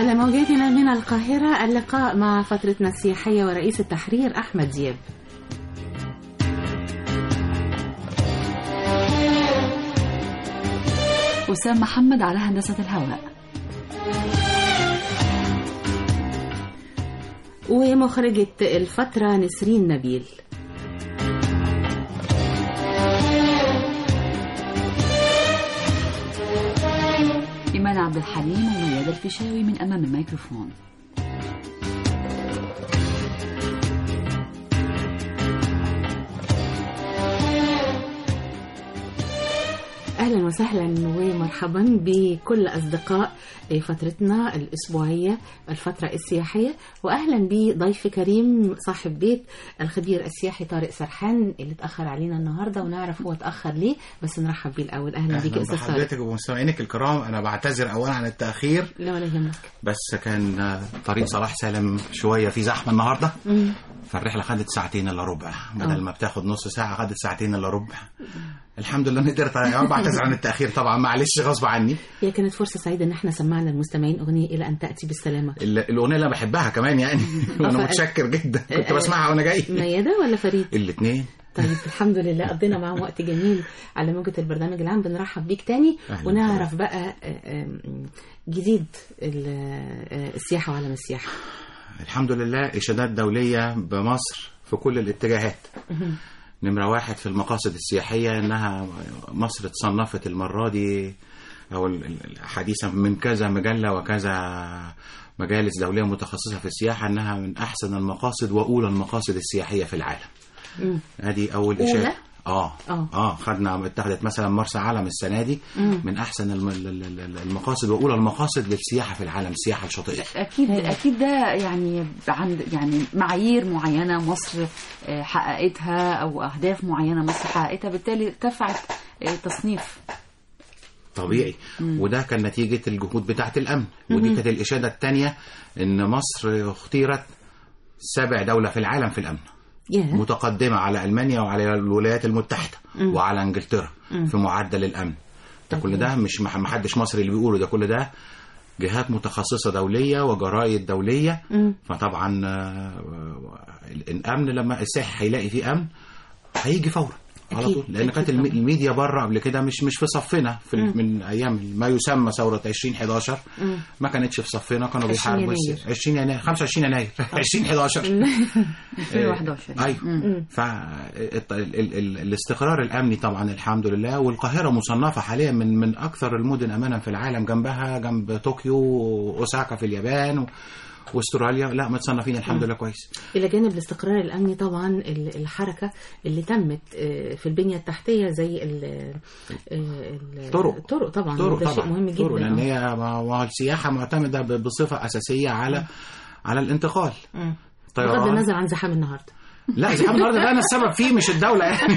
وعلى موجاتنا من القاهرة اللقاء مع فترتنا السياحية ورئيس التحرير أحمد دياب وسام محمد على هندسة الهواء ومخرجة الفترة نسرين نبيل إيمان عبد الحليم وميادة الفيشاوي من أمام الميكروفون أهلا وسهلا ومرحبا بكل أصدقاء فترتنا الأسبوعية الفترة السياحية وأهلا بضيف كريم صاحب بيت الخبير السياحي طارق سرحان اللي اتأخر علينا النهاردة ونعرف هو اتأخر ليه بس نرحب بيه الأول أهلا بيك اهلا أستاذ طارق بحضرتك ومستمعينك الكرام انا بعتذر اولا عن التاخير لا ولا يهمك بس كان آه، طريق صلاح سالم شويه في زحمه النهارده فالرحله خدت ساعتين الا ربع بدل ما بتاخد نص ساعه خدت ساعتين الا ربع الحمد لله قدرت أنا بعتذر عن التاخير طبعا معلش غصب عني هي كانت فرصة سعيدة إن احنا سمعنا المستمعين أغنية إلى أن تأتي بالسلامة ال- الاغنيه اللي أنا بحبها كمان يعني وانا ف- متشكر جدا كنت آه، بسمعها وانا جاي ميادة ولا فريد؟ الاثنين طيب الحمد لله قضينا معاهم وقت جميل على موجة البرنامج العام بنرحب بيك تاني أهلا ونعرف بقى آه، آم، جديد ال- آه، السياحة وعالم السياحة الحمد لله اشادات دوليه بمصر في كل الاتجاهات نمرة واحد في المقاصد السياحية إنها مصر اتصنفت المرة دي أو ال- ال- حديثا من كذا مجلة وكذا مجالس دولية متخصصة في السياحة إنها من أحسن المقاصد وأولى المقاصد السياحية في العالم. مم. هذه أول أولى؟ إشادة. اه آه. اه خدنا اتخذت مثلا مرسى علم السنه دي من احسن الم- ال- ال- ال- المقاصد واولى المقاصد للسياحه في العالم السياحه الشاطئيه أكيد أكيد ده يعني عند يعني معايير معينة مصر آه، حققتها أو أهداف معينة مصر حققتها بالتالي ارتفعت آه، تصنيف طبيعي وده كان نتيجة الجهود بتاعة الأمن ودي كانت الإشادة الثانية إن مصر اختيرت سابع دولة في العالم في الأمن ياه متقدمة على ألمانيا وعلى الولايات المتحدة وعلى إنجلترا في معدل الأمن ده كل ده مش ما حدش مصري اللي بيقوله ده كل ده جهات متخصصة دولية وجرائد دولية مم. فطبعا آه، الأمن لما السائح هيلاقي فيه أمن هيجي فورا على أكيد، طول لان أكيد كانت الم- طبعاً. الميديا بره قبل كده مش مش في صفنا في ال- من ايام ما يسمى ثوره 2011 ما كانتش في صفنا كانوا 20 بيحاربوا الس- يناير. 20 يناير 25 يناير 2011 2011 ايوه فالاستقرار الامني طبعا الحمد لله والقاهره مصنفه حاليا من من اكثر المدن امانا في العالم جنبها جنب طوكيو واوساكا في اليابان و- واستراليا لا متصنفين الحمد لله كويس إلى جانب الاستقرار الأمني طبعا ال- الحركة اللي تمت آه، في البنية التحتية زي ال- آه، ال- طرق. الطرق طبعا طرق ده شيء طبعا مهم جدا طرق لان آه. هي ما ما هو السياحه معتمده ب- بصفه اساسيه على على الانتقال مم. بغض النظر عن زحام النهارده لا زحام النهارده ده انا السبب فيه مش الدوله يعني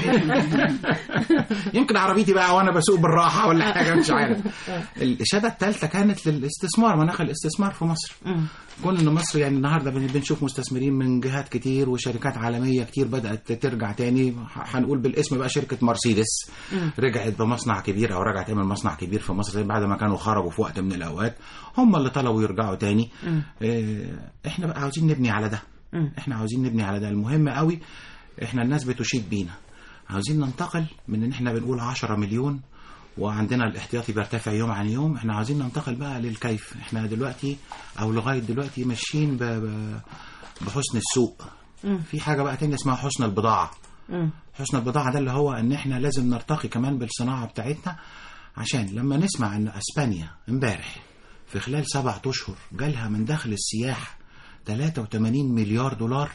يمكن عربيتي بقى وانا بسوق بالراحه ولا حاجه مش عارف الاشاده الثالثه كانت للاستثمار مناخ الاستثمار في مصر مم. كون ان مصر يعني النهارده بن- بنشوف مستثمرين من جهات كتير وشركات عالميه كتير بدات ترجع تاني ح- هنقول بالاسم بقى شركه مرسيدس رجعت بمصنع كبير او رجعت تعمل مصنع كبير في مصر بعد ما كانوا خرجوا في وقت من الاوقات هم اللي طلبوا يرجعوا تاني آه، احنا بقى عاوزين نبني على ده مم. احنا عاوزين نبني على ده المهم قوي احنا الناس بتشيد بينا عاوزين ننتقل من ان احنا بنقول 10 مليون وعندنا الاحتياطي بيرتفع يوم عن يوم احنا عاوزين ننتقل بقى للكيف احنا دلوقتي او لغايه دلوقتي ماشيين ب- ب- بحسن السوق في حاجه بقى تانية اسمها حسن البضاعه مم. حسن البضاعة ده اللي هو ان احنا لازم نرتقي كمان بالصناعة بتاعتنا عشان لما نسمع ان اسبانيا امبارح في خلال سبعة اشهر جالها من دخل السياحة 83 مليار دولار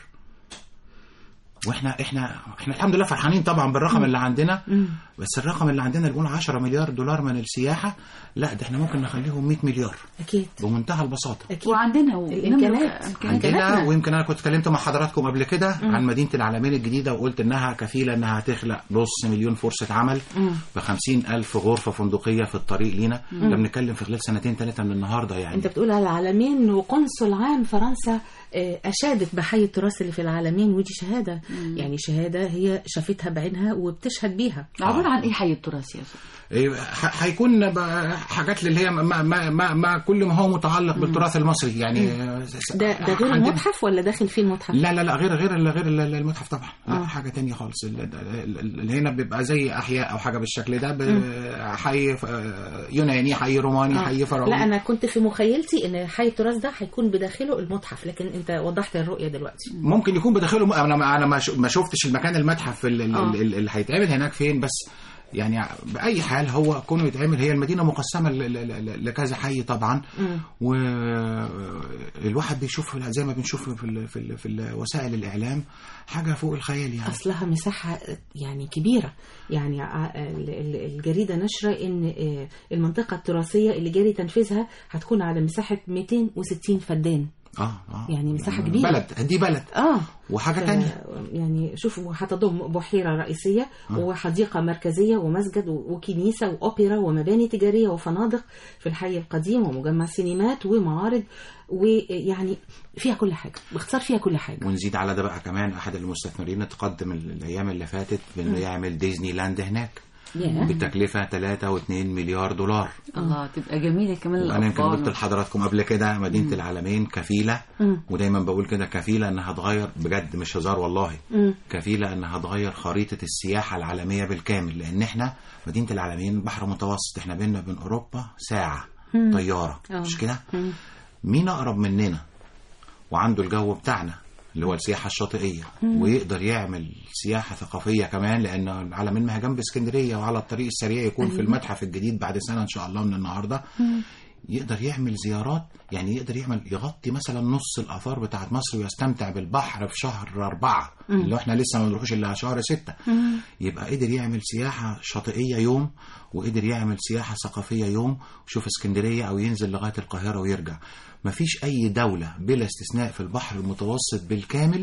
واحنا احنا احنا الحمد لله فرحانين طبعا بالرقم اللي عندنا بس الرقم اللي عندنا اللي بيقول 10 مليار دولار من السياحة لا ده احنا ممكن نخليهم 100 مليار أكيد بمنتهى البساطة أكيد وعندنا الإمكانات. إمكانيات عندنا ويمكن انا كنت اتكلمت مع حضراتكم قبل كده عن مدينه العالمين الجديده وقلت انها كفيله انها تخلق نص مليون فرصه عمل ب ألف غرفه فندقيه في الطريق لينا ده بنتكلم في خلال سنتين ثلاثه من النهارده يعني انت بتقول على العالمين وقنصل عام فرنسا آه، اشادت بحي التراث اللي في العالمين ودي شهاده يعني شهاده هي شافتها بعينها وبتشهد بيها عبارة عن ايه حي التراث يا زلمة؟ إيه، ح- هيكون بقى حاجات اللي هي ما, ما, ما, ما كل ما هو متعلق بالتراث المصري يعني س- ده ده غير عندنا- المتحف ولا داخل فيه المتحف؟ لا لا لا غير غير غير ال- المتحف طبعا لا آه. حاجه تانية خالص ال- ال- ال- اللي هنا بيبقى زي احياء او حاجه بالشكل ده ب- حي آه، يوناني حي روماني آه. حي فرعوني لا انا كنت في مخيلتي ان حي التراث ده هيكون بداخله المتحف لكن انت وضحت الرؤيه دلوقتي ممكن يكون بداخله م- انا ما- انا ما ش- ما شفتش المكان المتحف ال- ال- آه. ال- اللي هيتعمل هناك فين بس يعني باي حال هو كونه يتعمل هي المدينه مقسمه ل- ل- ل- لكذا حي طبعا مم. والواحد بيشوف زي ما بنشوف في ال- في ال- في وسائل الاعلام حاجه فوق الخيال يعني اصلها مساحه يعني كبيره يعني ع- ال- ال- الجريده نشره ان آه، المنطقه التراثيه اللي جاري تنفيذها هتكون على مساحه 260 فدان اه اه يعني مساحة كبيرة. بلد دي بلد اه وحاجه ف- تانية يعني شوفوا هتضم بحيرة رئيسية وحديقة مركزية ومسجد و- وكنيسة وأوبرا ومباني تجارية وفنادق في الحي القديم ومجمع سينمات ومعارض ويعني فيها كل حاجة باختصار فيها كل حاجة ونزيد على ده بقى كمان احد المستثمرين تقدم ال- الايام اللي فاتت بانه يعمل ديزني لاند هناك ياه. بتكلفه 3.2 مليار دولار الله تبقى جميلة كمان وانا يمكن قلت الأطفال لحضراتكم قبل كده مدينه العالمين كفيله ودايما بقول كده كفيله انها تغير بجد مش هزار والله مم. كفيله انها تغير خريطه السياحه العالميه بالكامل لان احنا مدينه العالمين بحر متوسط احنا بيننا وبين اوروبا ساعه طياره آه. مش كده مم. مين اقرب مننا وعنده الجو بتاعنا اللي هو السياحه الشاطئيه ويقدر يعمل سياحه ثقافيه كمان لان العالمين ما هي جنب اسكندريه وعلى الطريق السريع يكون في المتحف الجديد بعد سنه ان شاء الله من النهارده يقدر يعمل زيارات يعني يقدر يعمل يغطي مثلا نص الاثار بتاعت مصر ويستمتع بالبحر في شهر أربعة اللي احنا لسه ما بنروحوش الا شهر ستة يبقى قدر يعمل سياحة شاطئية يوم وقدر يعمل سياحة ثقافية يوم وشوف اسكندرية أو ينزل لغاية القاهرة ويرجع مفيش أي دولة بلا استثناء في البحر المتوسط بالكامل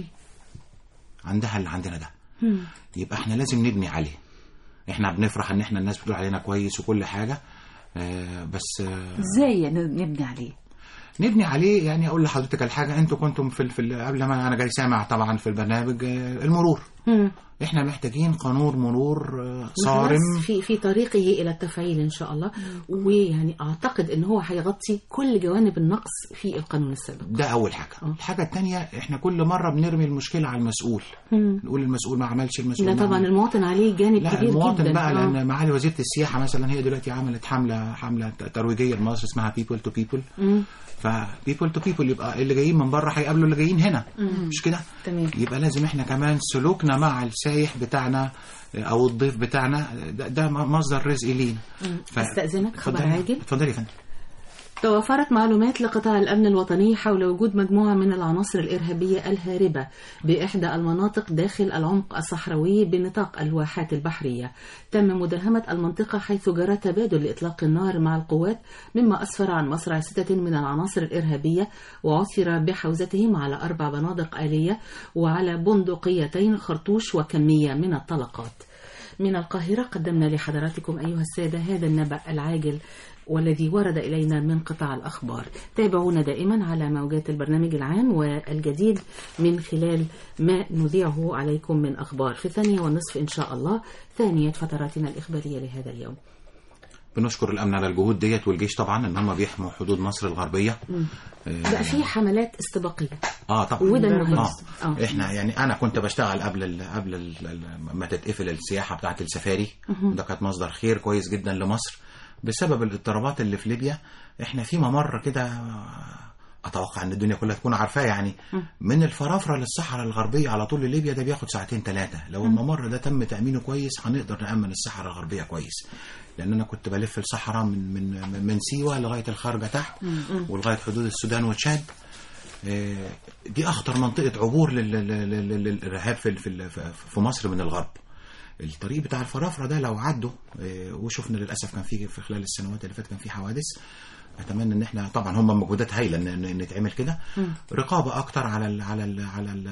عندها اللي عندنا ده يبقى احنا لازم نبني عليه احنا بنفرح ان احنا الناس بتقول علينا كويس وكل حاجة آه بس آه ازاي يعني نبني عليه نبني عليه يعني اقول لحضرتك الحاجه انتوا كنتم في, ال- في ال- قبل ما انا جاي سامع طبعا في البرنامج آه، المرور مم. احنا محتاجين قانون مرور آه، صارم خلاص في في طريقه الى التفعيل ان شاء الله ويعني اعتقد ان هو هيغطي كل جوانب النقص في القانون السابق ده اول حاجه آه. الحاجه الثانيه احنا كل مره بنرمي المشكله على المسؤول مم. نقول المسؤول ما عملش المسؤول لا ما طبعا عمل. المواطن عليه جانب لا كبير المواطن جدا بقى آه. لان معالي وزيره السياحه مثلا هي دلوقتي عملت حمله حمله ترويجيه لمصر اسمها بيبل تو بيبل مم. فبيبل تو بيبل يبقى اللي جايين من بره هيقابلوا اللي جايين هنا مش كده تمام يبقى لازم احنا كمان سلوكنا مع السايح بتاعنا او الضيف بتاعنا ده, ده مصدر رزق لينا ف- استاذنك خبر اتفضلي- عاجل اتفضلي يا فندم توفرت معلومات لقطاع الأمن الوطني حول وجود مجموعة من العناصر الإرهابية الهاربة بإحدى المناطق داخل العمق الصحراوي بنطاق الواحات البحرية تم مداهمة المنطقة حيث جرى تبادل لإطلاق النار مع القوات مما أسفر عن مصرع ستة من العناصر الإرهابية وعثر بحوزتهم على أربع بنادق آلية وعلى بندقيتين خرطوش وكمية من الطلقات من القاهرة قدمنا لحضراتكم أيها السادة هذا النبأ العاجل والذي ورد إلينا من قطاع الأخبار تابعونا دائما على موجات البرنامج العام والجديد من خلال ما نذيعه عليكم من أخبار في ثانية والنصف إن شاء الله ثانية فتراتنا الإخبارية لهذا اليوم بنشكر الامن على الجهود ديت والجيش طبعا ان هم بيحموا حدود مصر الغربيه بقى في حملات استباقية اه طبعا وده المهم. آه. آه. احنا يعني انا كنت بشتغل قبل ال قبل ال ما تتقفل السياحه بتاعه السفاري ده كانت مصدر خير كويس جدا لمصر بسبب الاضطرابات اللي في ليبيا احنا في ممر كده اتوقع ان الدنيا كلها تكون عارفاه يعني من الفرافره للصحراء الغربيه على طول ليبيا ده بياخد ساعتين ثلاثه لو الممر ده تم تامينه كويس هنقدر نامن الصحراء الغربيه كويس لان انا كنت بلف الصحراء من من من سيوه لغايه الخارجه تحت ولغايه حدود السودان وتشاد آه، دي اخطر منطقه عبور لل- لل- لل- للارهاب في في في مصر من الغرب الطريق بتاع الفرافره ده لو عدوا آه، وشفنا للاسف كان في في خلال السنوات اللي فاتت كان في حوادث اتمنى ان احنا طبعا هم مجهودات هايله ان ان نتعمل كده رقابه اكتر على ال على ال على ال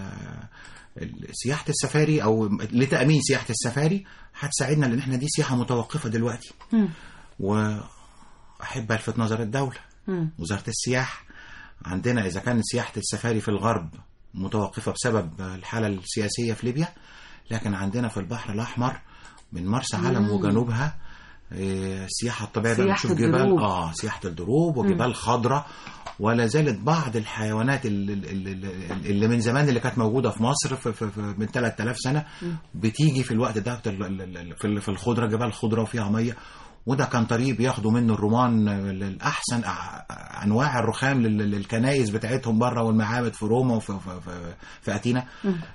ال- سياحه السفاري او لتامين سياحه السفاري هتساعدنا لان احنا دي سياحه متوقفه دلوقتي واحب الفت نظر الدوله مم. وزاره السياحه عندنا اذا كان سياحه السفاري في الغرب متوقفة بسبب الحالة السياسية في ليبيا لكن عندنا في البحر الأحمر من مرسى علم وجنوبها آه، السياحة الطبيعية بقى سياحة بنشوف جبال الدروب. اه سياحة الدروب وجبال خضراء ولا زالت بعض الحيوانات اللي, اللي, اللي من زمان اللي كانت موجودة في مصر في, في, في من 3000 سنة بتيجي في الوقت ده في ال- ال- ال- في ال- في الخضرة جبال خضرة وفيها مية وده كان طريق بياخدوا منه الرومان الأحسن أع- أنواع الرخام لل- للكنايس بتاعتهم بره والمعابد في روما وفي في, في, في أتينا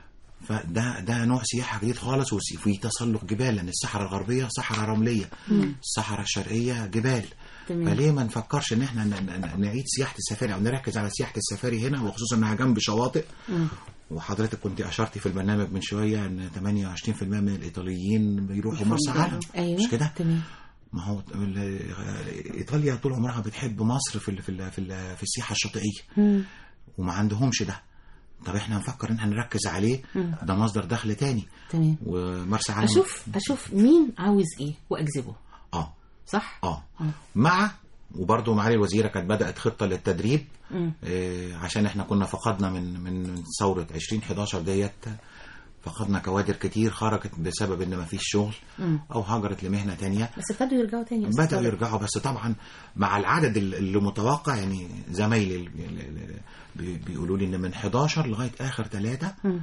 فده ده نوع سياحه جديد خالص وفي تسلق جبال لان الصحراء الغربيه صحراء رمليه الصحراء الشرقيه جبال تمام. فليه ما نفكرش ان احنا ن- ن- نعيد سياحه السفاري او نركز على سياحه السفاري هنا وخصوصا انها جنب شواطئ وحضرتك كنت اشرتي في البرنامج من شويه ان 28% من الايطاليين بيروحوا مرسى علم ايوه مش كده؟ تمام ما هو ال- ايطاليا طول عمرها بتحب مصر في ال- في ال- في, ال- في السياحه الشاطئيه مم. وما عندهمش ده طب احنا نفكر ان احنا نركز عليه ده مصدر دخل تاني تمام ومرسى علم اشوف اشوف مين عاوز ايه واجذبه اه صح اه مع وبرضه معالي الوزيره كانت بدات خطه للتدريب مم. آه عشان احنا كنا فقدنا من من ثوره 2011 ديت فقدنا كوادر كتير خرجت بسبب ان ما فيش شغل او هاجرت لمهنه تانية بس ابتدوا يرجعوا تاني يا أستاذ بدأوا طارق. يرجعوا بس طبعا مع العدد ال- اللي متوقع يعني زمايلي ال- ال- ال- بي- بيقولوا لي ان من 11 لغايه اخر ثلاثه مم.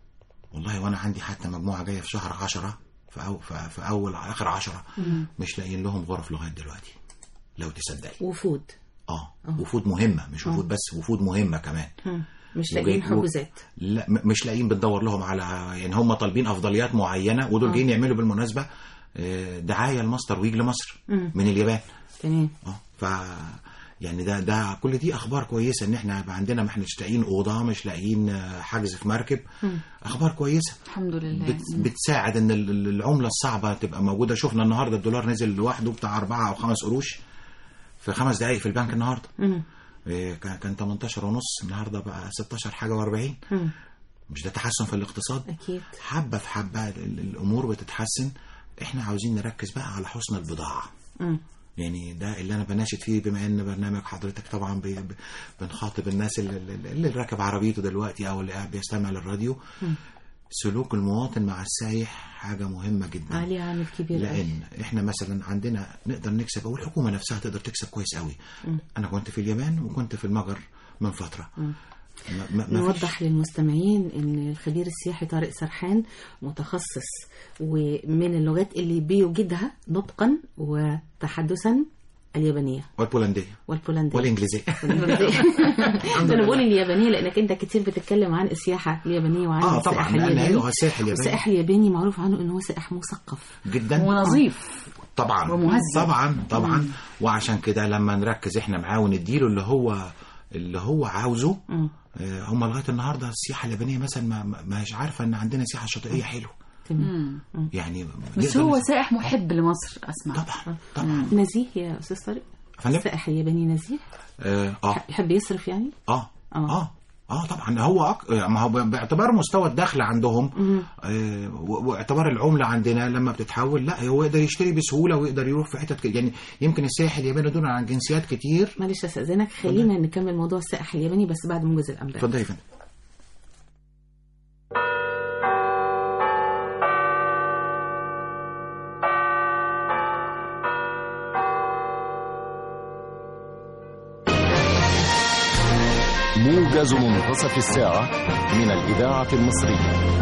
والله وانا عندي حتى مجموعه جايه في شهر 10 في, أو في, في اول اخر 10 مش لاقيين لهم غرف لغايه دلوقتي لو تصدقي وفود اه وفود مهمه مش وفود بس وفود مهمه كمان مم. مش لاقيين وجاي- و- حجوزات لا م- مش لاقيين بندور لهم على يعني هم طالبين افضليات معينه ودول جايين يعملوا بالمناسبه آه، دعايه لماستر ويج لمصر مم. من اليابان تمام اه ف يعني ده ده كل دي اخبار كويسه ان احنا يبقى عندنا ما احنا مش لاقيين اوضه مش لاقيين آه، حجز في مركب اخبار كويسه الحمد لله بت بتساعد ان ال- ال- العمله الصعبه تبقى موجوده شفنا النهارده الدولار نزل لوحده بتاع أربعة او خمس قروش في خمس دقائق في البنك النهارده مم. إيه، كان كان 18 ونص النهارده بقى 16 حاجه و40 مم. مش ده تحسن في الاقتصاد اكيد حبه في حبه ال- ال- الامور بتتحسن احنا عاوزين نركز بقى على حسن البضاعه مم. يعني ده اللي انا بناشد فيه بما ان برنامج حضرتك طبعا بي- ب- بنخاطب الناس اللي, اللي اللي راكب عربيته دلوقتي او اللي قاعد بيستمع للراديو سلوك المواطن مع السايح حاجه مهمه جدا عليه عامل كبير قوي لان احنا مثلا عندنا نقدر نكسب او الحكومه نفسها تقدر تكسب كويس قوي انا كنت في اليابان وكنت في المجر من فتره ما ما ما فيش- نوضح للمستمعين ان الخبير السياحي طارق سرحان متخصص ومن اللغات اللي بيوجدها نطقا وتحدثا اليابانيه والبولنديه والبولنديه والانجليزيه والإنجليزية. انا بقول اليابانيه لانك انت كتير بتتكلم عن السياحه اليابانيه وعن اه طبعا السائح لان الياباني ايوه السائح الياباني السائح الياباني معروف عنه انه هو سائح مثقف جدا ونظيف طبعا ومهذب. طبعا طبعا وعشان كده لما نركز احنا معاه ونديله اللي هو اللي هو عاوزه مم. آه، هم لغايه النهارده السياحه اليابانيه مثلا ما ما- ما هيش عارفه ان عندنا سياحه شاطئيه حلوه تمام يعني بس نقدر هو نس- سائح محب لمصر اسمع طبعا طبعا نزيه يا استاذ طارق فندم السائح الياباني نزيه اه اه يحب يصرف يعني اه آه. اه اه طبعا هو أك... ما هو باعتبار مستوى الدخل عندهم آه و- واعتبار العمله عندنا لما بتتحول لا هو يقدر يشتري بسهوله ويقدر يروح في حتت ك- يعني يمكن السائح الياباني دول عن جنسيات كتير معلش استاذنك خلينا نكمل موضوع السائح الياباني بس بعد موجز الانباء اتفضلي يا فندم موجز منتصف الساعة من الإذاعة المصرية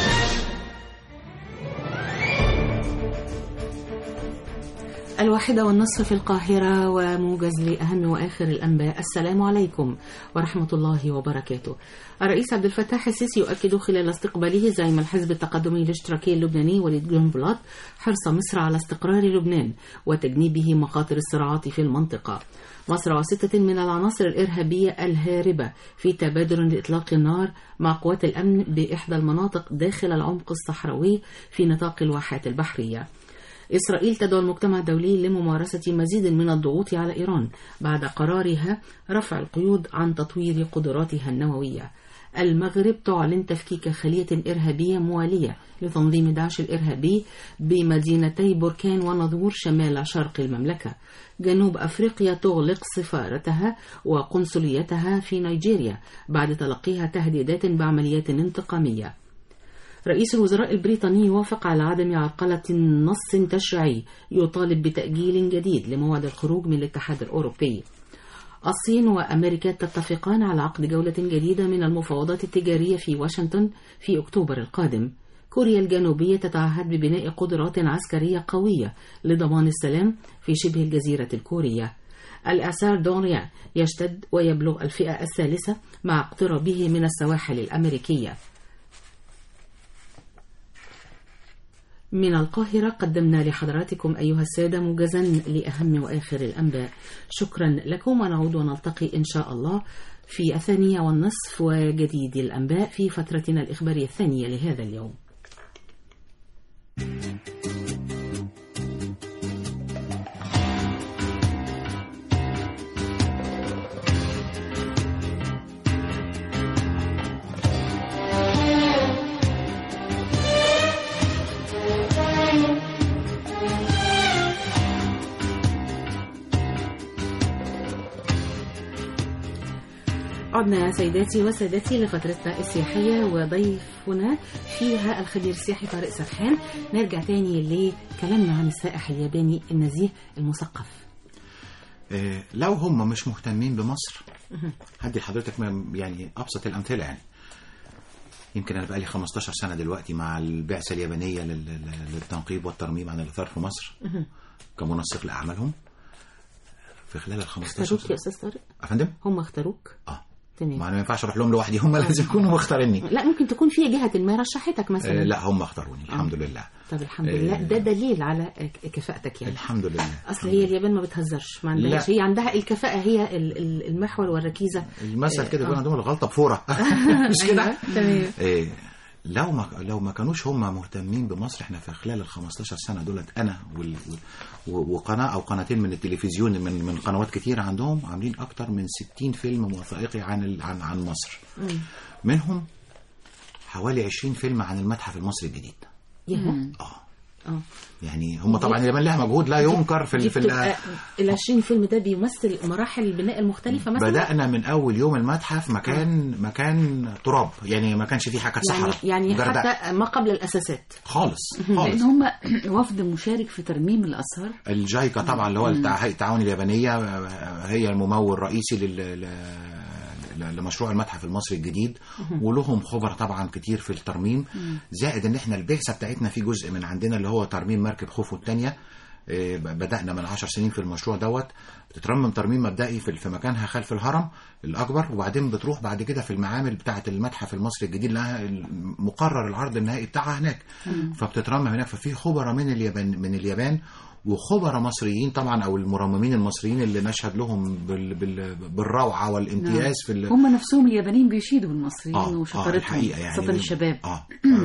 الواحدة والنصف في القاهرة وموجز لأهم وآخر الأنباء السلام عليكم ورحمة الله وبركاته الرئيس عبد الفتاح السيسي يؤكد خلال استقباله زعيم الحزب التقدمي الاشتراكي اللبناني وليد جنبلاط حرص مصر على استقرار لبنان وتجنيبه مخاطر الصراعات في المنطقة مصر وستة من العناصر الإرهابية الهاربة في تبادل لإطلاق النار مع قوات الأمن بإحدى المناطق داخل العمق الصحراوي في نطاق الواحات البحرية إسرائيل تدعو المجتمع الدولي لممارسة مزيد من الضغوط على إيران بعد قرارها رفع القيود عن تطوير قدراتها النووية المغرب تعلن تفكيك خلية إرهابية موالية لتنظيم داعش الإرهابي بمدينتي بركان ونظور شمال شرق المملكة جنوب أفريقيا تغلق سفارتها وقنصليتها في نيجيريا بعد تلقيها تهديدات بعمليات انتقامية رئيس الوزراء البريطاني يوافق على عدم عرقلة نص تشريعي يطالب بتأجيل جديد لموعد الخروج من الاتحاد الأوروبي الصين وأمريكا تتفقان على عقد جولة جديدة من المفاوضات التجارية في واشنطن في أكتوبر القادم كوريا الجنوبية تتعهد ببناء قدرات عسكرية قوية لضمان السلام في شبه الجزيرة الكورية الإعصار دوريان يشتد ويبلغ الفئة الثالثة مع اقترابه من السواحل الأمريكية من القاهرة قدمنا لحضراتكم أيها السادة موجزا لأهم وآخر الأنباء شكرا لكم ونعود ونلتقي إن شاء الله في الثانية والنصف وجديد الأنباء في فترتنا الإخبارية الثانية لهذا اليوم عدنا يا سيداتي وسادتي لفترتنا السياحية وضيفنا فيها الخبير السياحي طارق سرحان نرجع تاني لكلامنا عن السائح الياباني النزيه المثقف آه، لو هم مش مهتمين بمصر هدي لحضرتك م- يعني ابسط الامثله يعني يمكن انا بقالي 15 سنه دلوقتي مع البعثه اليابانيه لل- لل- للتنقيب والترميم عن الاثار في مصر كمنسق لاعمالهم في خلال ال 15 اختاروك يا سنه أستاذ طارق افندم هم اختاروك اه تمام ما انا ما ينفعش اروح لهم لوحدي هم لازم يكونوا مختاريني لا ممكن تكون في جهة ما رشحتك مثلا آه، لا هم اختاروني الحمد لله طب الحمد آه. لله ده دليل على ك- كفاءتك يعني الحمد لله اصل هي اليابان ما بتهزرش ما عندهاش لا. هي عندها الكفاءة هي ال- ال- المحور والركيزة المثل كده آه. بيقول عندهم الغلطه بفوره مش كده أيوة، تمام إيه لو ما لو ما كانوش هم مهتمين بمصر احنا في خلال ال 15 سنه دولت انا وال و- وقناه او قناتين من التلفزيون من من قنوات كتير عندهم عاملين اكتر من 60 فيلم وثائقي عن ال- عن عن مصر منهم حوالي 20 فيلم عن المتحف المصري الجديد يا اه اه يعني هم طبعا اليابان لها مجهود لا ينكر في دي ال- في بتبقى ال- ال 20 فيلم ده بيمثل مراحل البناء المختلفة مثلا بدأنا من أول يوم المتحف مكان مكان تراب يعني ما كانش فيه حاجة يعني صحراء يعني جرداء. حتى ما قبل الأساسات خالص لان خالص هم وفد مشارك في ترميم الاثار الجايكا طبعا اللي هو التع- هيئة التعاون اليابانية هي الممول الرئيسي لل... ل- ل- لمشروع المتحف المصري الجديد ولهم خبر طبعا كتير في الترميم زائد ان احنا البعثة بتاعتنا في جزء من عندنا اللي هو ترميم مركب خوفو الثانية إيه، بدأنا من عشر سنين في المشروع دوت بتترمم ترميم مبدئي في في مكانها خلف الهرم الأكبر وبعدين بتروح بعد كده في المعامل بتاعة المتحف المصري الجديد لها مقرر العرض النهائي بتاعها هناك فبتترمم هناك ففي خبراء من اليابان من اليابان وخبراء مصريين طبعا او المرممين المصريين اللي نشهد لهم بال بال بالروعه والامتياز في ال... هم نفسهم اليابانيين بيشيدوا بالمصريين اه وشطارتهم الحقيقه يعني خاصة الشباب اه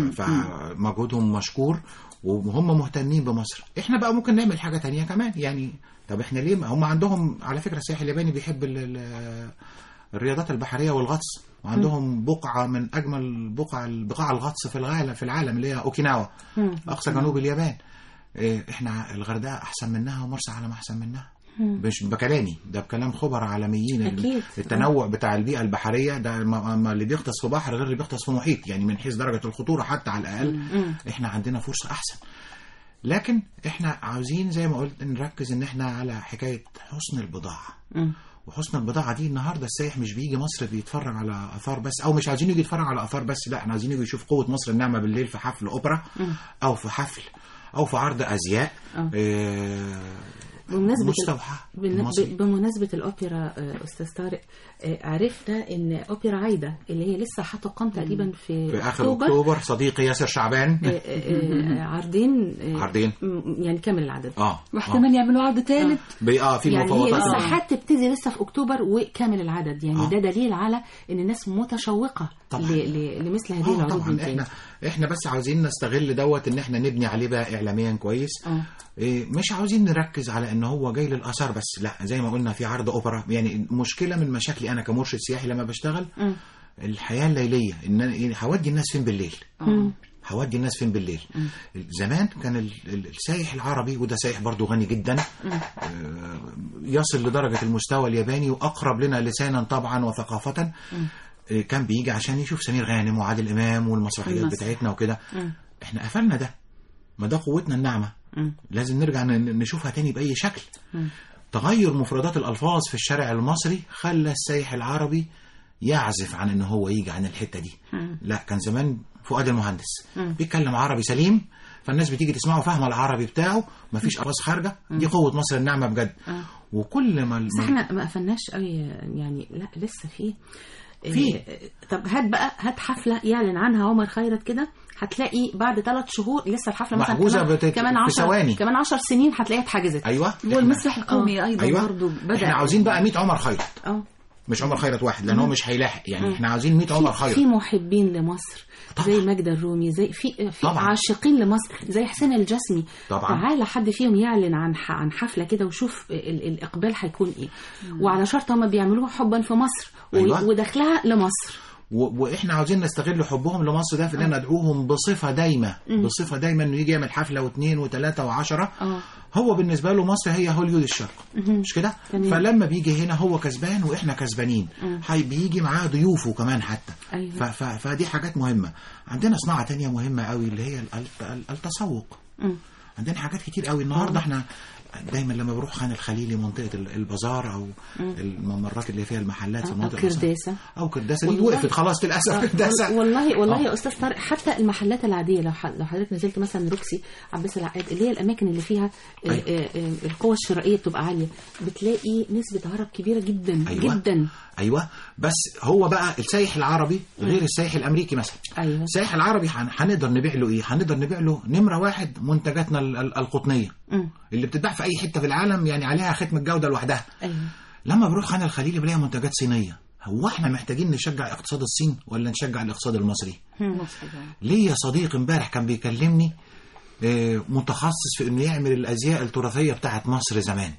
فمجهودهم مشكور وهم مهتمين بمصر احنا بقى ممكن نعمل حاجه تانية كمان يعني طب احنا ليه ما- هم عندهم على فكره السياح الياباني بيحب ال- ال- الرياضات البحريه والغطس وعندهم بقعه من اجمل بقع بقاع الغطس في العالم في العالم اللي هي اوكيناوا اقصى جنوب اليابان إيه، احنا الغردقه احسن منها ومرسى علم احسن منها مش بكلامي ده بكلام خبراء عالميين أكيد. التنوع بتاع البيئه البحريه ده ما ما اللي بيغطس في بحر غير اللي بيغطس في محيط يعني من حيث درجه الخطوره حتى على الاقل احنا عندنا فرصه احسن لكن احنا عاوزين زي ما قلت نركز ان احنا على حكايه حسن البضاعه مم. وحسن البضاعه دي النهارده السائح مش بيجي مصر بيتفرج على اثار بس او مش عايزين يجي يتفرج على اثار بس لا احنا عايزين يجي يشوف قوه مصر الناعمه بالليل في حفل اوبرا او في حفل او في عرض ازياء آه. آه، بمناسبة مستوحى بن- مصري. ب- بمناسبة الأوبرا آه، أستاذ طارق آه، عرفنا إن أوبرا عايدة اللي هي لسه هتقام تقريبا في, في اخر أكتوبر اكتوبر صديقي ياسر شعبان آه، آه، آه، عرضين آه، عرضين. م- يعني كامل العدد اه واحتمال يعملوا عرض ثالث بي- اه في يعني هي مفاوضات لسه آه. هتبتدي لسه في اكتوبر وكامل العدد يعني آه. ده دليل على ان الناس متشوقه طبعاً. ل- ل- لمثل هذه اه العروض طبعا من تاني احنا احنا بس عاوزين نستغل دوت ان احنا نبني عليه بقى اعلاميا كويس اه إيه مش عاوزين نركز على ان هو جاي للاثار بس لا زي ما قلنا في عرض اوبرا يعني مشكله من مشاكلي انا كمرشد سياحي لما بشتغل مم. الحياه الليليه ان أنا إيه، هودي الناس فين بالليل آه. هودي الناس فين بالليل زمان كان ال- ال- السايح العربي وده سايح برضو غني جدا آه، يصل لدرجة المستوى الياباني وأقرب لنا لسانا طبعا وثقافة آه، كان بيجي عشان يشوف سمير غانم وعادل إمام والمسرحيات المسرح. بتاعتنا وكده مم. احنا قفلنا ده ما ده قوتنا الناعمة مم. لازم نرجع ن- نشوفها تاني بأي شكل مم. تغير مفردات الألفاظ في الشارع المصري خلى السايح العربي يعزف عن ان هو يجي عن الحتة دي مم. لا كان زمان فؤاد المهندس مم. بيتكلم عربي سليم فالناس بتيجي تسمعه فاهمه العربي بتاعه مفيش الفاظ خارجه دي قوه مصر الناعمه بجد آه. وكل ما بس ما- احنا ما قفلناش قوي يعني لا لسه في في. إيه، طب هات بقى هات حفله يعلن عنها عمر خيرت كده هتلاقي بعد ثلاث شهور لسه الحفله مثلا محجوزة كمان, بتت- كمان في 10 ثواني. كمان 10 سنين هتلاقيها اتحجزت ايوه هو إحنا- المسرح القومي ايضا ايوه برضه بدا احنا عاوزين بقى 100 عمر خيرت اه مش عمر خيرت واحد لان هو مش هيلاحق يعني احنا عاوزين 100 عمر في, خيرت في محبين لمصر طبعا. زي ماجدة الرومي زي في في طبعا. عاشقين لمصر زي حسين الجسمي طبعا. تعالى حد فيهم يعلن عن ح- عن حفله كده وشوف ال- الاقبال هيكون ايه وعلى شرط هم بيعملوها حبا في مصر و- أيوة. ودخلها لمصر و... واحنا عاوزين نستغل حبهم لمصر ده في اننا ندعوهم بصفه دايمه بصفه دايما انه يجي يعمل حفله واثنين وثلاثه وعشرة اه هو بالنسبه له مصر هي هوليود الشرق مش كده تمام. فلما بيجي هنا هو كسبان واحنا كسبانين هي بيجي معاه ضيوفه كمان حتى أيوة. ف... ف... فدي حاجات مهمه عندنا صناعه تانية مهمه قوي اللي هي ال... ال... التسوق مم. عندنا حاجات كتير قوي النهارده احنا دايما لما بروح خان الخليلي منطقه ال- البازار او الممرات اللي فيها المحلات في أو المناطق كرداسة. او كرداسه دي والله- وقفت خلاص للاسف كرداسه وال- والله والله آه. يا استاذ طارق حتى المحلات العاديه لو ح- لو حضرتك نزلت مثلا روكسي عباس العقاد اللي هي الاماكن اللي فيها آه، أيوة. آه، آه، القوه الشرائيه بتبقى عاليه بتلاقي نسبه عرب كبيره جدا أيوة. جدا ايوه بس هو بقى السايح العربي غير السايح الامريكي مثلا ايوه السائح العربي هن- هنقدر نبيع له ايه؟ هنقدر نبيع له نمره واحد منتجاتنا ال- ال- القطنيه مم. اللي بتتباع في اي حته في العالم يعني عليها ختم الجوده لوحدها. ايوه لما بروح خان الخليلي بلاقي منتجات صينيه. هو احنا محتاجين نشجع اقتصاد الصين ولا نشجع الاقتصاد المصري؟ مصر ده. ليا صديق امبارح كان بيكلمني آه، متخصص في انه يعمل الازياء التراثيه بتاعت مصر زمان.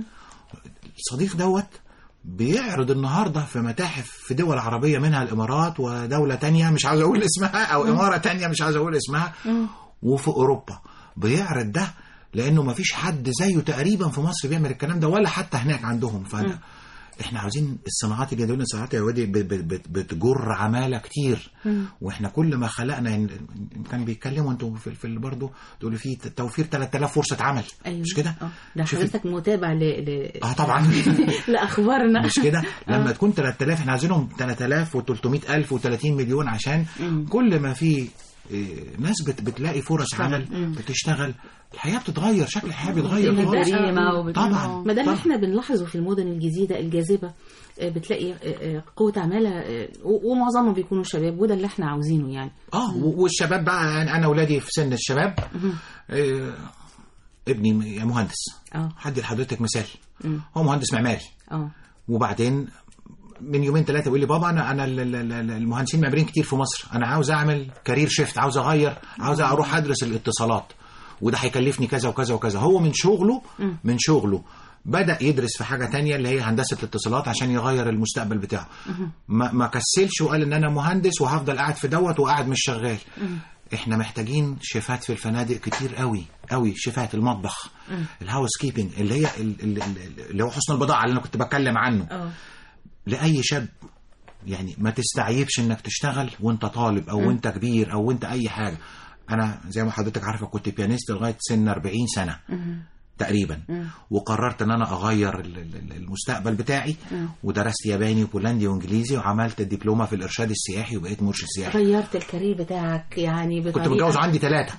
الصديق دوت بيعرض النهارده في متاحف في دول عربيه منها الامارات ودوله تانية مش عاوز اقول اسمها او اماره تانية مش عاوز اقول اسمها وفي اوروبا بيعرض ده لانه ما فيش حد زيه تقريبا في مصر بيعمل الكلام ده ولا حتى هناك عندهم فده احنا عاوزين الصناعات اليدويه الصناعات اليدويه ب- ب- ب- بتجر عماله كتير واحنا كل ما خلقنا يعني كان بيتكلموا انتوا في, في برضه تقولوا في توفير 3000 فرصه عمل ايوه مش كده؟ آه. ده شوفي- حضرتك متابع ل... ل... اه طبعا لاخبارنا مش كده لما تكون 3000 احنا عايزينهم 3000 و300 الف و30 مليون عشان كل ما في إيه، ناس بت بتلاقي فرص عمل بتشتغل الحياه بتتغير شكل الحياه بيتغير إيه خالص. ده؟ جريمة وبت- طبعا ما ده اللي طبعاً. احنا بنلاحظه في المدن الجديده الجاذبه آه، بتلاقي آه، آه، قوه عماله آه، و- ومعظمهم بيكونوا شباب وده اللي احنا عاوزينه يعني اه و- والشباب بقى يعني انا اولادي في سن الشباب إيه ابني يا مهندس اه هدي لحضرتك مثال مم. هو مهندس معماري اه وبعدين من يومين ثلاثه يقول لي بابا انا انا ال- ال- ال- المهندسين معماريين كتير في مصر انا عاوز اعمل كارير شيفت عاوز اغير عاوز اروح ادرس الاتصالات وده هيكلفني كذا وكذا وكذا هو من شغله من شغله بدأ يدرس في حاجة تانية اللي هي هندسة الاتصالات عشان يغير المستقبل بتاعه ما, ما كسلش وقال ان انا مهندس وهفضل قاعد في دوت وقاعد مش شغال احنا محتاجين شيفات في الفنادق كتير قوي قوي شيفات المطبخ الهاوس كيبنج اللي هي ال- ال- ال- اللي هو حسن البضاعة اللي انا كنت بتكلم عنه اه لاي شاب يعني ما تستعيبش انك تشتغل وانت طالب او وانت كبير او وانت اي حاجه انا زي ما حضرتك عارفه كنت بيانيست لغايه سن 40 سنه تقريبا وقررت ان انا اغير ال- ال- المستقبل بتاعي ودرست ياباني وبولندي وانجليزي وعملت الدبلومه في الارشاد السياحي وبقيت مرشد سياحي غيرت الكارير بتاعك يعني كنت بطريقة- متجوز عندي ثلاثه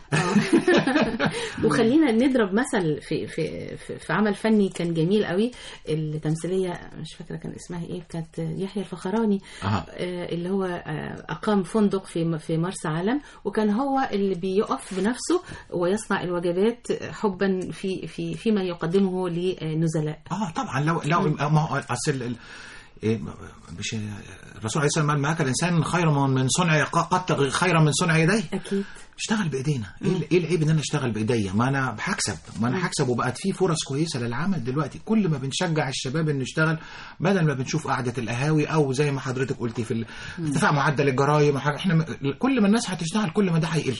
وخلينا نضرب مثل في في في, في عمل فني كان جميل قوي التمثيليه مش فاكره كان اسمها ايه كانت يحيى الفخراني أها. آه، اللي هو آه، اقام فندق في في مرسى علم وكان هو اللي بيقف بنفسه ويصنع الوجبات حبا في في فيما يقدمه لنزلاء اه طبعا لو لو ما هو اصل ال- إيه، مش الرسول عليه الصلاه والسلام قال ما اكل الانسان خيرا من من صنع قط خيرا من صنع يديه اكيد اشتغل بايدينا ايه ال- ايه العيب ان انا اشتغل بايديا ما انا هكسب ما انا هكسب وبقت في فرص كويسه للعمل دلوقتي كل ما بنشجع الشباب انه يشتغل بدل ما بنشوف قعده القهاوي او زي ما حضرتك قلتي في ال- ارتفاع معدل الجرائم وحاجة- احنا م- كل ما الناس هتشتغل كل ما ده هيقل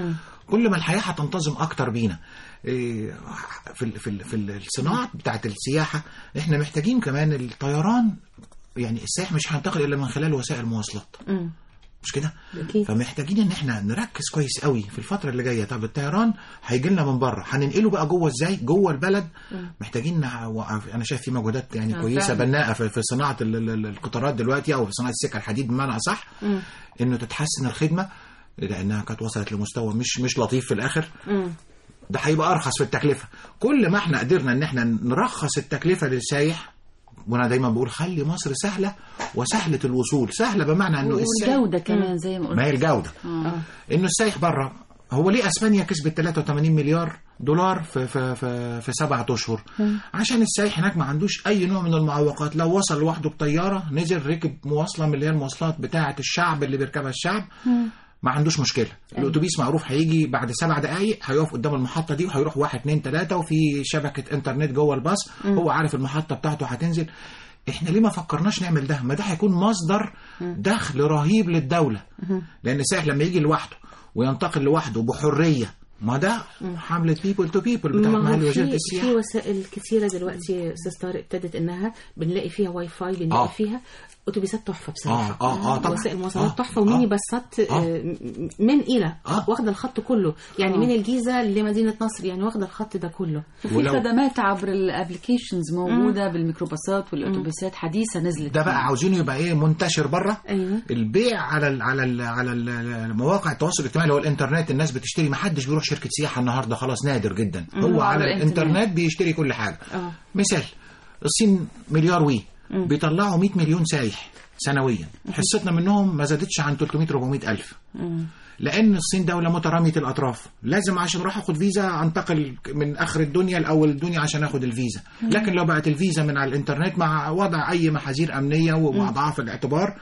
كل ما الحياه هتنتظم اكتر بينا إيه، في ال- في ال- في الصناعه بتاعت السياحه احنا محتاجين كمان الطيران يعني السائح مش هينتقل الا من خلال وسائل المواصلات مم. مش كده أكيد. فمحتاجين ان احنا نركز كويس قوي في الفتره اللي جايه طب الطيران هيجي لنا من بره هننقله بقى جوه ازاي جوه البلد محتاجين نع- انا شايف في مجهودات يعني آه، كويسه فعلا. بناءه في في صناعه ال- ال- ال- القطارات دلوقتي او في صناعه السكه الحديد بمعنى اصح مم. انه تتحسن الخدمه لانها كانت وصلت لمستوى مش مش لطيف في الاخر مم. ده هيبقى ارخص في التكلفه كل ما احنا قدرنا ان احنا نرخص التكلفه للسايح وانا دايما بقول خلي مصر سهله وسهله الوصول سهله بمعنى انه السائح والجوده كمان زي ما قلت ما هي الجوده آه. انه السايح بره هو ليه اسبانيا كسبت 83 مليار دولار في في في, في سبعة اشهر عشان السايح هناك ما عندوش اي نوع من المعوقات لو وصل لوحده بطياره نزل ركب مواصله من اللي هي المواصلات بتاعه الشعب اللي بيركبها الشعب ما عندوش مشكله الاتوبيس معروف هيجي بعد سبع دقائق هيقف قدام المحطه دي وهيروح واحد اتنين تلاته وفي شبكه انترنت جوه الباص هو عارف المحطه بتاعته هتنزل احنا ليه ما فكرناش نعمل ده ما ده هيكون مصدر دخل رهيب للدوله لان السائح لما يجي لوحده وينتقل لوحده بحريه ما ده حمله بيبل تو بيبل بتاعت ما هو معالي في وزيره في السياحه وسائل كثيره دلوقتي يا استاذ طارق ابتدت انها بنلاقي فيها واي فاي بنلاقي آه. فيها اتوبيسات تحفه بصراحه آه، آه، آه، طبعاً. وسائل مواصلات آه، تحفه وميني آه. باصات آه. آه، م- من الى آه. واخده الخط كله يعني آه. من الجيزه لمدينه نصر يعني واخده الخط ده كله وفي ولو- خدمات عبر الابلكيشنز موجوده بالميكروباصات والاتوبيسات حديثه نزلت ده بقى عاوزينه يبقى ايه منتشر بره ايوه البيع على ال على ال على ال مواقع التواصل الاجتماعي اللي هو الانترنت الناس بتشتري ما حدش بيروح شركه سياحه النهارده خلاص نادر جدا هو على على الإنترنت. الانترنت بيشتري كل حاجه اه مثال الصين مليار وي بيطلعوا 100 مليون سايح سنويا حصتنا منهم ما زادتش عن 300 400 الف لان الصين دوله متراميه الاطراف لازم عشان اروح اخد فيزا انتقل من اخر الدنيا لاول الدنيا عشان اخد الفيزا لكن لو بقت الفيزا من على الانترنت مع وضع اي محاذير امنيه ومع ضعف الاعتبار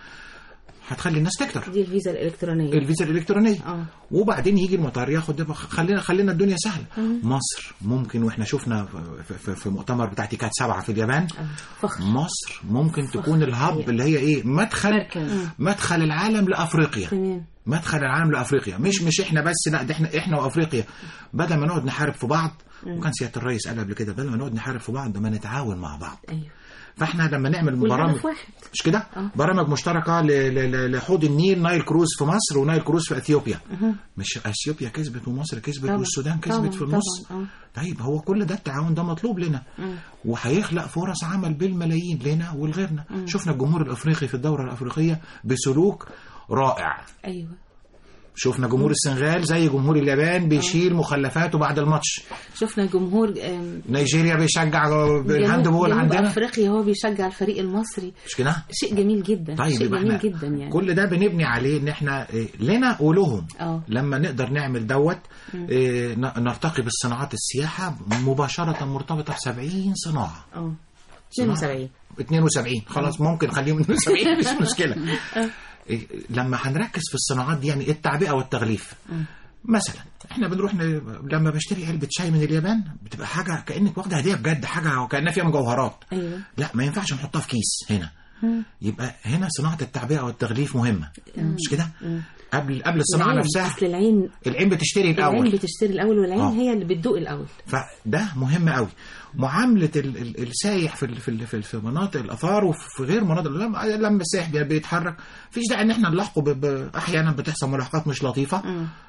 هتخلي الناس تكتر دي الفيزا الالكترونيه الفيزا الالكترونيه اه وبعدين يجي المطار ياخد ده خلينا خلينا الدنيا سهله مصر ممكن واحنا شفنا في, في, في مؤتمر بتاعتي كانت سبعه في اليابان آه. فخر مصر ممكن تكون الهب اللي هي ايه مدخل مركز. مدخل العالم لافريقيا تمام مدخل العالم لافريقيا مش مش احنا بس لا ده احنا احنا وافريقيا بدل ما نقعد نحارب في بعض وكان سياده الرئيس قال قبل كده بدل ما نقعد نحارب في بعض ما نتعاون مع بعض ايوه فاحنا لما نعمل برامج والهدف واحد مش كده برامج مشتركه ل- ل- ل- لحوض النيل نايل كروز في مصر ونايل كروز في اثيوبيا مش اثيوبيا كسبت ومصر كسبت طبعاً. والسودان طبعاً. كسبت في النص طبعاً. طيب هو كل ده التعاون ده مطلوب لنا وهيخلق فرص عمل بالملايين لنا ولغيرنا شفنا الجمهور الافريقي في الدوره الافريقيه بسلوك رائع ايوه شفنا جمهور السنغال زي جمهور اليابان بيشيل مخلفاته بعد الماتش شفنا جمهور آم، نيجيريا بيشجع الهاند جنوب, بول جنوب عندنا افريقيا هو بيشجع الفريق المصري مش كده شيء جميل جدا طيب شيء يبقى جميل احنا جدا يعني كل ده بنبني عليه ان احنا إيه، لنا ولهم اه لما نقدر نعمل دوت إيه، ن- نرتقي بالصناعات السياحه مباشره مرتبطه ب 70 صناعه اه 72 72 خلاص ممكن خليهم 72 مش مشكله إيه، لما هنركز في الصناعات دي يعني التعبئه والتغليف مثلا احنا بنروح ن... لما بشتري علبه شاي من اليابان بتبقى حاجه كانك واخده هديه بجد حاجه كانها فيها مجوهرات ايوه لا ما ينفعش نحطها في كيس هنا يبقى هنا صناعه التعبئه والتغليف مهمه مش كده قبل قبل الصناعه العين، نفسها اصل العين العين بتشتري العين الاول بتشتري الاول والعين آه. هي اللي بتدوق الاول فده مهم قوي معامله ال- ال- السايح في ال- في ال- في ال- في مناطق الاثار وفي غير مناطق لما لما السايح بي- بيتحرك مفيش داعي ان احنا نلاحقه ب- ب- احيانا بتحصل ملاحقات مش لطيفه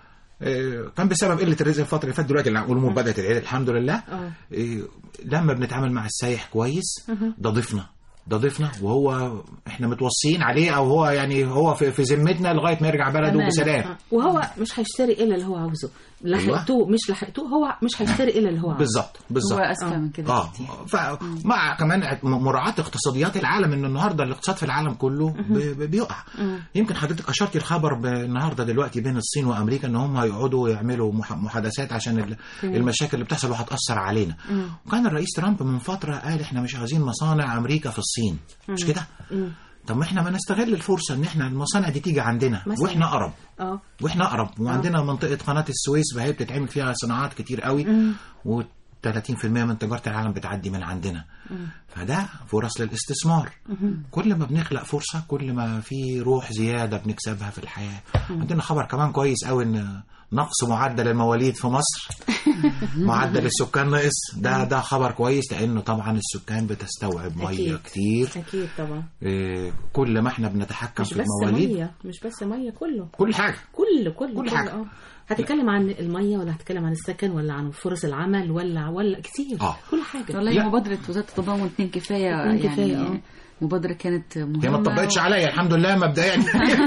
آه، كان بسبب قله الرزق الفتره اللي فاتت دلوقتي الامور بدات العيد الحمد لله اه إيه، لما بنتعامل مع السايح كويس ده ضيفنا ده ضيفنا وهو احنا متوصيين عليه او هو يعني هو في, في ذمتنا لغايه ما يرجع بلده أمانة. بسلام آه. وهو مش هيشتري الا اللي هو عاوزه أيوة. لحقتوه مش لحقتوه هو مش هيشتري الا اللي هو عاوزه بالظبط بالظبط هو اذكى من كده اه كتير فمع كمان مراعاه اقتصاديات العالم ان النهارده الاقتصاد في العالم كله ب- ب- بيقع يمكن حضرتك اشرتي الخبر ب- النهارده دلوقتي بين الصين وامريكا ان هم هيقعدوا يعملوا مح- محادثات عشان ال- المشاكل اللي بتحصل وهتاثر علينا وكان الرئيس ترامب من فتره قال احنا مش عايزين مصانع امريكا في الصين مش كده طب ما احنا ما نستغل الفرصه ان احنا المصانع دي تيجي عندنا مثلاً. واحنا اقرب اه واحنا اقرب وعندنا منطقه قناه السويس فهي بتتعمل فيها صناعات كتير قوي و 30% من تجاره العالم بتعدي من عندنا فده فرص للاستثمار كل ما بنخلق فرصه كل ما في روح زياده بنكسبها في الحياه عندنا خبر كمان كويس قوي ان نقص معدل المواليد في مصر معدل السكان نقص ده ده خبر كويس لانه طبعا السكان بتستوعب ميه أكيد. كتير اكيد طبعا إيه، كل ما احنا بنتحكم مش في بس المواليد ميه مش بس ميه كله كل حاجه كل كل كل كل حاجة. اه هتتكلم عن الميه ولا هتتكلم عن السكن ولا عن فرص العمل ولا ولا كتير آه. كل حاجه والله لا. مبادرة وزارة التضامن اتنين كفاية اتنين كفاية، يعني اه. مبادرة كانت مهمة هي ما اتطبقتش و- عليا الحمد لله مبدئيا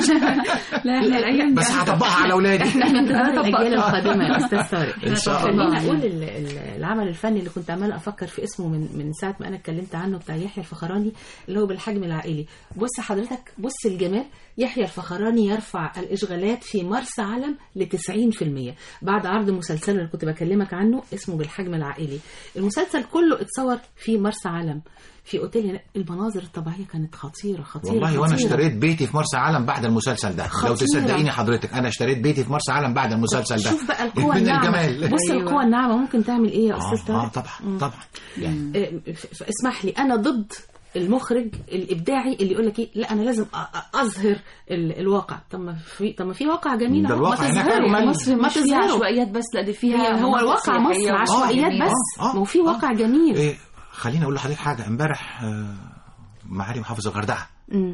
لا احنا الايام بس هطبقها على اولادي احنا انتظار طبق. الاجيال القادمه يا استاذ طارق إن شاء خليني الله. اقول ال- ال- العمل الفني اللي كنت عماله افكر في اسمه من من ساعه ما انا اتكلمت عنه بتاع يحيى الفخراني اللي هو بالحجم العائلي بص حضرتك بص الجمال يحيى الفخراني يرفع الاشغالات في مرسى علم ل 90% بعد عرض مسلسله اللي كنت بكلمك عنه اسمه بالحجم العائلي المسلسل كله اتصور في مرسى علم في اوتيل هناك. المناظر الطبيعيه كانت خطيره خطيره والله وانا خطيرة. اشتريت بيتي في مرسى علم بعد المسلسل ده لو خطيرة. تصدقيني حضرتك انا اشتريت بيتي في مرسى علم بعد المسلسل ده شوف بقى القوة من الناعمة الجمال بص أيوة. القوة الناعمة ممكن تعمل ايه يا استاذ اه, آه طارق طبعا طبعا يعني آه، ف- ف- اسمح لي انا ضد المخرج الابداعي اللي يقول لك ايه لا انا لازم أ- أ- اظهر ال- الواقع طب ما في طب ما في واقع جميل ده أهو، ما الواقع هناك تظهره. أجمل. مصر ما مش فيها تظهره. عشوائيات بس لا دي فيها هي هو مناطق الواقع مصر سياحية عشوائيات وجميلة. بس آه، ما هو في واقع جميل إيه خليني اقول لحضرتك حاجه امبارح آه، معالي محافظ الغردقه مم.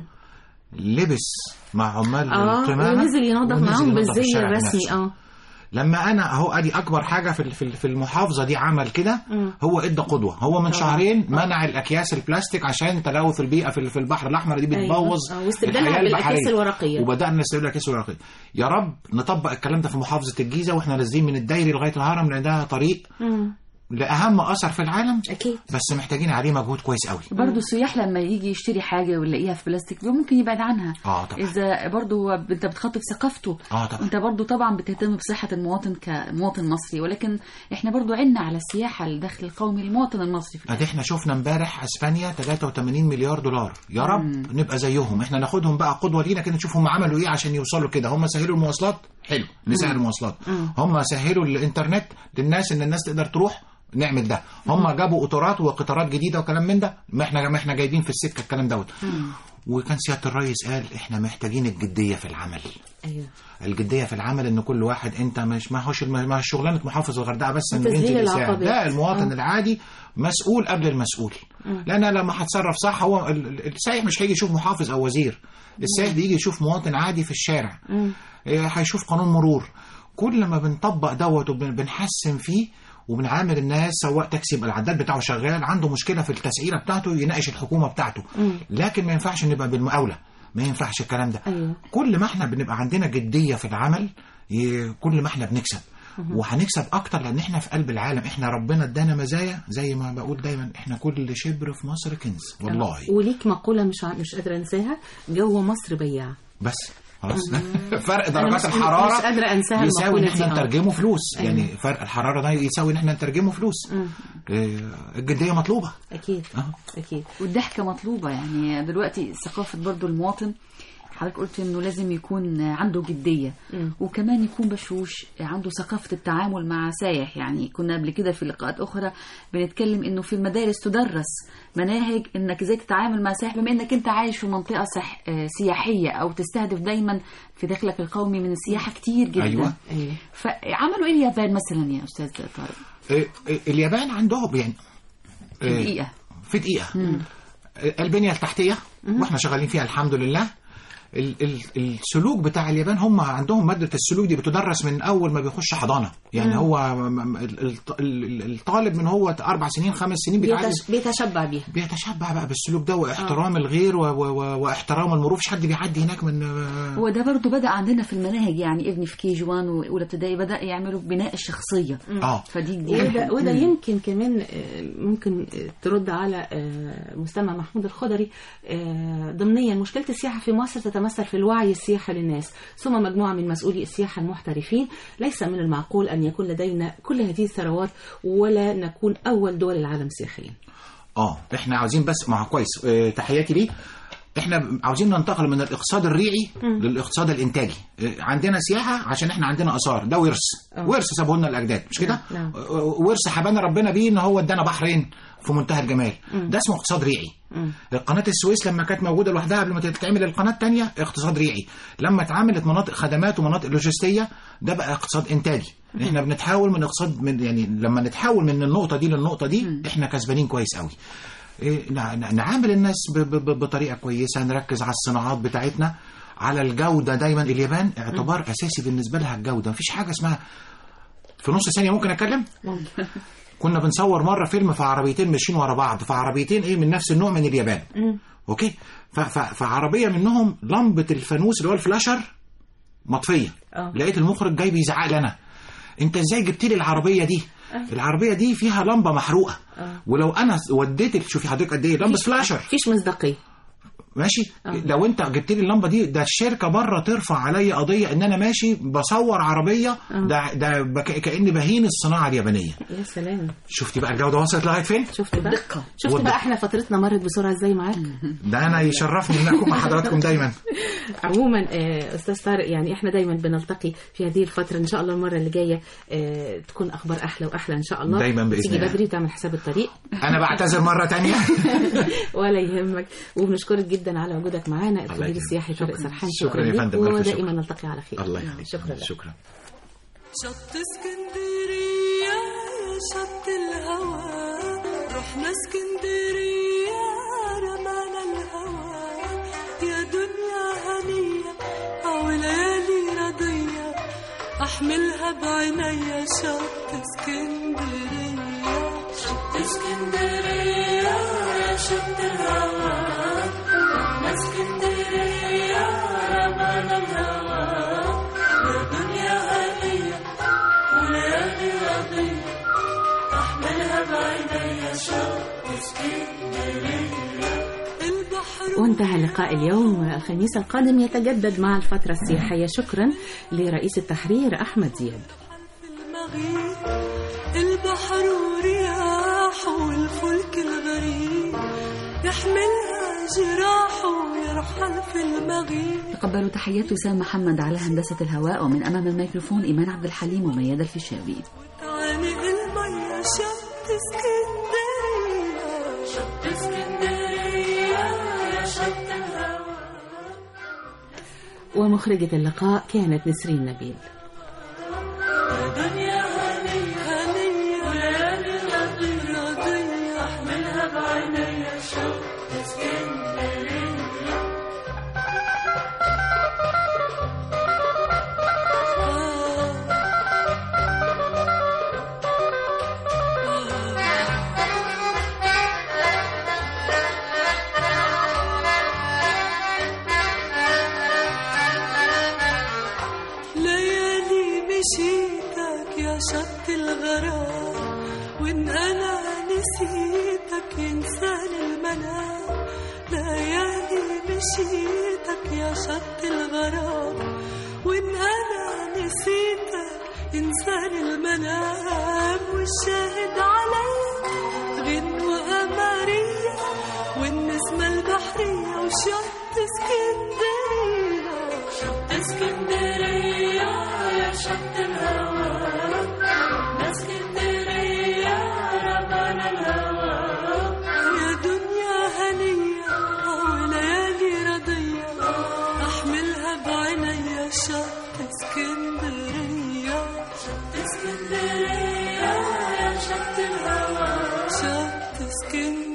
لبس مع عمال اه القمامه ونزل ينظف ونزل معاهم ينظف بالزي الشارع الرسمي بنفسه. اه لما انا اهو ادي اكبر حاجه في في في المحافظه دي عمل كده مم. هو ادى قدوه هو من شهرين منع الاكياس البلاستيك عشان تلوث البيئه في في البحر الاحمر دي أيوة. بتبوظ آه، واستبدالها الحياة بالأكياس البحرية. الورقية. وبدانا نستبدل الاكياس الورقيه يا رب نطبق الكلام ده في محافظه الجيزه واحنا نازلين من الدايري لغايه الهرم لان ده طريق مم. لاهم اثر في العالم اكيد بس محتاجين عليه مجهود كويس قوي برضه السياح لما يجي يشتري حاجة ويلاقيها في بلاستيك ممكن يبعد عنها اه طبعا إذا برضه هو أنت بتخاطب ثقافته اه طبعا أنت برضه طبعا بتهتم بصحة المواطن كمواطن مصري ولكن إحنا برضه عنا على السياحة الدخل القومي للمواطن المصري في ادي احنا شفنا امبارح اسبانيا 83 مليار دولار يا رب نبقى زيهم احنا ناخدهم بقى قدوه لينا كده نشوف هم عملوا ايه عشان يوصلوا كده هم سهلوا المواصلات حلو نسهل المواصلات هم سهلوا الانترنت للناس ان الناس تقدر تروح نعمل ده هم جابوا قطارات وقطارات جديده وكلام من ده ما احنا ما احنا جايبين في السكه الكلام دوت وكان سياده الرئيس قال احنا محتاجين الجديه في العمل ايوه الجديه في العمل ان كل واحد انت مش ما هوش ما هوش شغلانه محافظ الغردقه بس انه وتسهيل ينزل يساعد العقبات. لا المواطن آه. العادي مسؤول قبل المسؤول لان لما هتصرف صح هو ال- ال- السايح مش هيجي يشوف محافظ او وزير السايح بيجي يشوف مواطن عادي في الشارع إيه، هيشوف قانون مرور كل ما بنطبق دوت وبنحسن فيه وبنعامل الناس سواء تاكسي يبقى العداد بتاعه شغال عنده مشكله في التسعيره بتاعته يناقش الحكومه بتاعته لكن ما ينفعش نبقى بالمقاوله ما ينفعش الكلام ده أيوة. كل ما احنا بنبقى عندنا جديه في العمل ي- كل ما احنا بنكسب وهنكسب اكتر لان احنا في قلب العالم احنا ربنا ادانا مزايا زي ما بقول دايما احنا كل شبر في مصر كنز والله وليك مقولة مش ع- مش قادرة انساها جوه مصر بياع بس خلاص فرق أنا درجات مش- الحراره مش قادرة أنساها يساوي ان المقولة دي، احنا آه. نترجمه فلوس أيوة. يعني فرق الحراره ده يساوي ان احنا نترجمه فلوس إيه، الجديه مطلوبه اكيد اه اكيد والضحكة مطلوبة يعني دلوقتي ثقافة برضو المواطن حضرتك قلت انه لازم يكون عنده جدية مم. وكمان يكون بشوش عنده ثقافة التعامل مع سايح يعني كنا قبل كده في لقاءات اخرى بنتكلم انه في المدارس تدرس مناهج انك ازاي تتعامل مع سائح بما انك انت عايش في منطقة سح... آه، سياحية او تستهدف دايما في دخلك القومي من السياحة كتير جدا أيوة. ايوه فعملوا ايه اليابان مثلا يا استاذ طارق إيه، إيه، اليابان عندهم يعني في إيه، دقيقة في دقيقه البنيه التحتيه واحنا شغالين فيها الحمد لله ال- ال- السلوك بتاع اليابان هم عندهم ماده السلوك دي بتدرس من اول ما بيخش حضانه يعني هو م- م- ال- ال- ال- الطالب من هو اربع سنين خمس سنين بيتعلم بيتش... بيتشبع بيها بيتشبع بقى بالسلوك ده واحترام الغير و- و- و- واحترام المرور مفيش حد بيعدي هناك من هو ده برضو بدأ عندنا في المناهج يعني ابني في كي جي 1 واولى ابتدائي بدأ يعملوا بناء الشخصية اه فدي جديدة وده, وده يمكن كمان آه، ممكن آه، ترد على آه، مستمع محمود الخضري آه، ضمنيا مشكلة السياحة في مصر تتمثل في الوعي السياحة للناس ثم مجموعة من مسؤولي السياحة المحترفين ليس من المعقول أن يكون لدينا كل هذه الثروات ولا نكون أول دول العالم سياحيا اه احنا عاوزين بس مع كويس اه تحياتي ليه احنا عاوزين ننتقل من الاقتصاد الريعي للاقتصاد الانتاجي اه، عندنا سياحه عشان احنا عندنا اثار ده ورث اه. ورث سابوه لنا الاجداد مش كده نعم، نعم. اه، ورث حبانا ربنا بيه ان هو ادانا بحرين في منتهى الجمال ده اسمه اقتصاد ريعي قناه السويس لما كانت موجوده لوحدها قبل ما تتعمل القناه الثانيه اقتصاد ريعي لما اتعملت مناطق خدمات ومناطق لوجستيه ده بقى اقتصاد انتاجي احنا بنتحول من اقتصاد من يعني لما نتحول من النقطه دي للنقطه دي احنا كسبانين كويس قوي إيه، نع- نع- نعامل الناس ب- ب- ب- بطريقه كويسه نركز على الصناعات بتاعتنا على الجوده دايما اليابان اعتبار اساسي بالنسبه لها الجوده مفيش حاجه اسمها في نص ثانيه ممكن اتكلم ممكن كنا بنصور مره فيلم في عربيتين ماشيين ورا بعض في عربيتين ايه من نفس النوع من اليابان اوكي ف- ف- فعربيه منهم لمبه الفانوس اللي هو الفلاشر مطفيه آه. لقيت المخرج جاي بيزعق لنا انت ازاي جبت لي العربيه دي العربيه دي فيها لمبه محروقه ولو انا وديت شوفي حضرتك قد ايه لمبه فلاشر مفيش مصداقيه ماشي لو انت جبت لي اللمبه دي ده الشركه بره ترفع عليا قضيه ان انا ماشي بصور عربيه ده ده بك- كاني بهين الصناعه اليابانيه يا سلام شفتي بقى الجوده وصلت لغايه فين شفت بقى دقة. شفت والدقة. بقى احنا فترتنا مرت بسرعه ازاي معاك ده انا يشرفني ان اكون مع حضراتكم دايما عموما آه، استاذ طارق يعني احنا دايما بنلتقي في هذه الفتره ان شاء الله المره اللي جايه آه، تكون اخبار احلى واحلى ان شاء الله دايماً بإذن تيجي الله. بدري وتعمل حساب الطريق انا بعتذر مره تانية ولا يهمك وبنشكرك جدا على وجودك معانا الخبير يكرمك. السياحي طارق سرحان شكراً يا ليك، فندم، ألف ودائما شكر. نلتقي على خير الله يخليك شكرا لك شكرا شط اسكندرية يا شط الهوى رحنا اسكندرية رمانا الهوى يا دنيا هنية أو ليالي رضية أحملها بعينيا شط اسكندرية شط اسكندرية يا شط الهوى رحنا اسكندرية رمانا الهوى يا دنيا هنية وليالي رضية أحملها بعينيا شوق اسكندرية البحر وانتهى لقاء اليوم الخميس القادم يتجدد مع الفترة السياحية شكرا لرئيس التحرير أحمد زياد في المغيب البحر ورياح والفلك الغريب يحملها جراح ويرحل في المغيب تقبلوا تحيات وسام محمد على هندسة الهواء ومن أمام الميكروفون إيمان عبد الحليم وميادة الفيشاوي تعانق المية شط اسكندرية شط اسكندرية يا شط الهوى ومخرجة اللقاء كانت نسرين نبيل دنيا هنية هنية وليالي رضية رضية أحملها بعينيا شوق اسكندرية ليالي مشيتك يا شط الغرام وان انا نسيتك ينساني المنام ليالي مشيتك يا شط الغرام وان انا نسيتك ينساني المنام والشاهد عليا غنوة قمرية والنسمة البحرية وشط اسكندرية شط اسكندرية يا شط الهوى رحنا اسكندرية رمانا الهوى يا دنيا هنية وليالي رضية أحملها بعينيا شط اسكندرية شط اسكندرية يا شط الهوى شط اسكندرية